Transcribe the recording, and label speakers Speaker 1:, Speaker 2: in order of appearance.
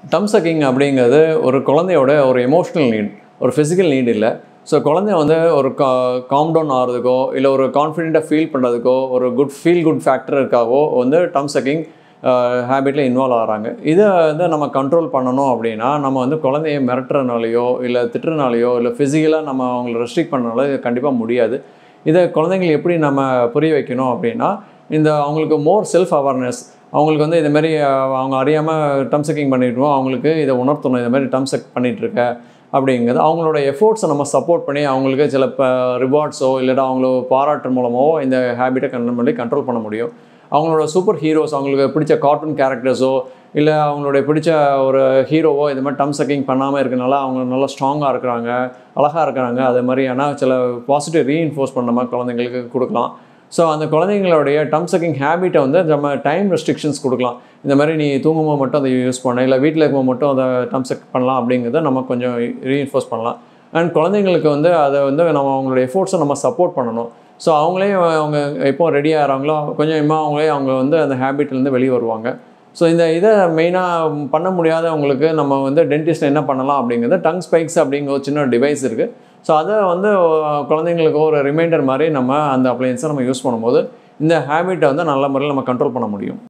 Speaker 1: டம் சக்கிங் அப்படிங்கிறது ஒரு குழந்தையோட ஒரு எமோஷ்னல் நீட் ஒரு ஃபிசிக்கல் நீட் இல்லை ஸோ குழந்தை வந்து ஒரு கா காம் டவுன் ஆகிறதுக்கோ இல்லை ஒரு கான்ஃபிடென்ட்டாக ஃபீல் பண்ணுறதுக்கோ ஒரு குட் ஃபீல் குட் ஃபேக்டருக்காகவோ வந்து டம் சக்கிங் ஹேபிட்டில் இன்வால்வ் ஆகிறாங்க இதை வந்து நம்ம கண்ட்ரோல் பண்ணணும் அப்படின்னா நம்ம வந்து குழந்தைய மிரட்டுறனாலையோ இல்லை திட்டுறனாலையோ இல்லை ஃபிசிக்கலாக நம்ம அவங்கள ரெஸ்ட்ரிக்ட் பண்ணனால இது கண்டிப்பாக முடியாது இதை குழந்தைங்களுக்கு எப்படி நம்ம புரிய வைக்கணும் அப்படின்னா இந்த அவங்களுக்கு மோர் செல்ஃப் அவேர்னஸ் அவங்களுக்கு வந்து இந்த மாதிரி அஹ், அவங்க அறியாமல் டம் செக்கிங் பண்ணிட்டுருவோம் அவங்களுக்கு இதை உணர்த்தணும் இந்த மாதிரி டம் செக் பண்ணிகிட்ருக்க அப்படிங்கிறது அவங்களோட எஃபோர்ட்ஸை நம்ம சப்போர்ட் பண்ணி அவங்களுக்கு சில இப்போ ரிவார்ட்ஸோ இல்லைனா அவங்கள பாராட்டு மூலமாவோ இந்த ஹேபிட்டை கண்ட்ரோல் பண்ணி கண்ட்ரோல் பண்ண முடியும் அவங்களோட சூப்பர் ஹீரோஸ் அவங்களுக்கு பிடிச்ச கார்ட்டூன் கேரக்டர்ஸோ இல்லை அவங்களுடைய பிடிச்ச ஒரு ஹீரோவோ இது மாதிரி டம் சக்கிங் பண்ணாமல் இருக்கனால அவங்க நல்லா ஸ்ட்ராங்காக இருக்கிறாங்க அழகாக இருக்கிறாங்க அதே மாதிரியான சில பாசிட்டிவ் ரீஇன்ஃபோர்ஸ் பண்ண மாதிரி குழந்தைங்களுக்கு கொடுக்கலாம் ஸோ அந்த குழந்தைங்களுடைய டம் சக்கிங் ஹேபிட்டை வந்து நம்ம டைம் ரெஸ்ட்ரிக்ஷன்ஸ் கொடுக்கலாம் இந்த மாதிரி நீ தூங்கும்போது மட்டும் அதை யூஸ் பண்ண இல்லை வீட்டில் இருக்கும்போது மட்டும் அதை டம் செக் பண்ணலாம் அப்படிங்கிறத நம்ம கொஞ்சம் ரீஇன்ஃபோர்ஸ் பண்ணலாம் அண்ட் குழந்தைங்களுக்கு வந்து அதை வந்து நம்ம அவங்களோட எஃபோர்ட்ஸை நம்ம சப்போர்ட் பண்ணணும் ஸோ அவங்களே அவங்க எப்போ ரெடி ஆகிறாங்களோ கொஞ்சமாக அவங்களே அவங்க வந்து அந்த ஹேபிட்லேருந்து வெளியே வருவாங்க ஸோ இந்த இதை மெயினாக பண்ண முடியாதவங்களுக்கு நம்ம வந்து டென்டிஸ்ட் என்ன பண்ணலாம் அப்படிங்கிறது டங் ஸ்பைக்ஸ் அப்படிங்கிற ஒரு சின்ன டிவைஸ் இருக்குது ஸோ அதை வந்து அஹ், குழந்தைங்களுக்கு ஒரு ரிமைண்டர் மாதிரி நம்ம அந்த அப்ளையன்ஸை நம்ம யூஸ் பண்ணும்போது இந்த ஹேபிட்டை வந்து நல்ல முறையில் நம்ம கண்ட்ரோல் பண்ண முடியும்